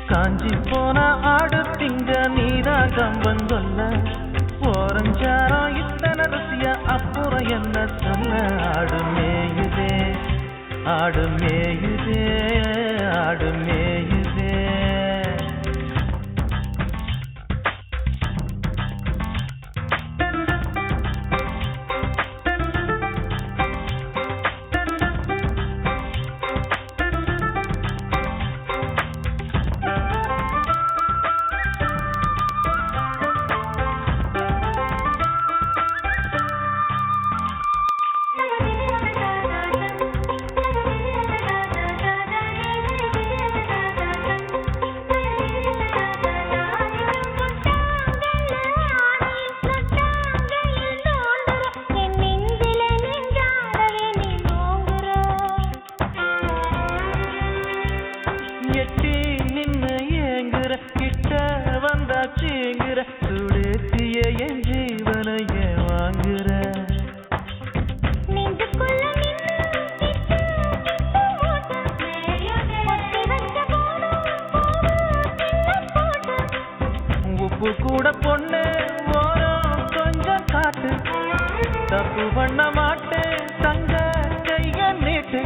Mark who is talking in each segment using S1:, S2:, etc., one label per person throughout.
S1: காஞ்சி போன ஆடு திங்க நீதான் கம்பன் சொல்ல ஓரஞ்சாரம் இத்தனை ருசியா அப்புறம் என்ன சொல்ல ஆடு மேயுதே ஆடு மேயுதே ஆடு மேயுதே எட்டி நின்னு ஏங்குற கிட்ட வந்தாச்சுங்கிற சுடேத்திய என் ஜீவனைய வாங்குற உப்பு கூட பொண்ணு ஓரம் கொஞ்சம் காட்டு தப்பு பண்ண மாட்டேன் தங்க கைய நீட்டு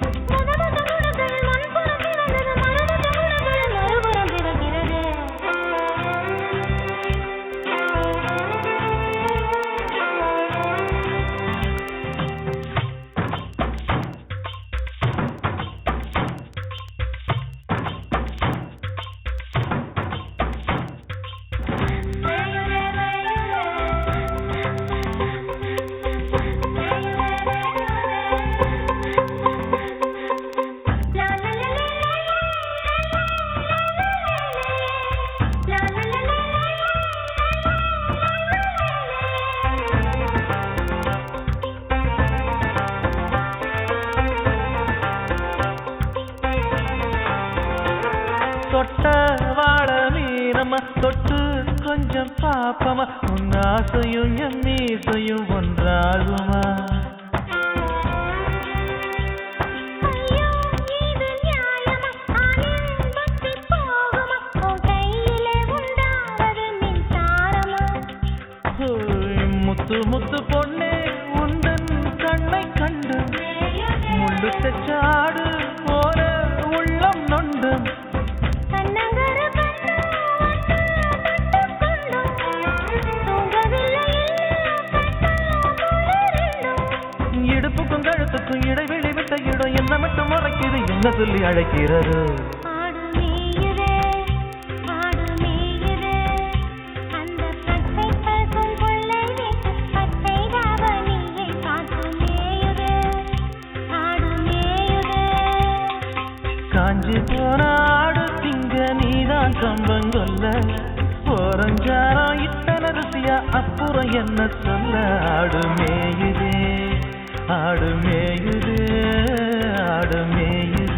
S1: தொட்ட வாழ மீனம்மா தொட்டு கொஞ்சம் பாப்பமா உன் ஆசையும் என் மீசையும் ஒன்றாகுமா ஹோய், முத்து முத்து பொண்ணே உந்தன் கண்ணை கண்டு முள்ளு தெச்சாடு போல உள்ளம் நொண்டு இடுப்புக்கும் கழுத்துக்கும் இடைவெளி விட்ட இடம் என்ன மட்டும் முறைக்குது என்ன சொல்லி அழைக்கிறது
S2: ஆடு மேயுதே ஆடு மேயுதே அந்த பச்சை பசும் கொள்ளை வீட்டு பச்சை தாவணியை காத்து மேயுதே ஆடு மேயுதே
S1: காஞ்சி போன ஆடு திங்க நீதான் கம்பங்கொல்ல ஓரஞ்சாரம் இத்தனை ருசியா அப்புறம் என்ன சொல்ல ஆடு மேயுதே ஆடு மேயுதே ஆடு மேயுதே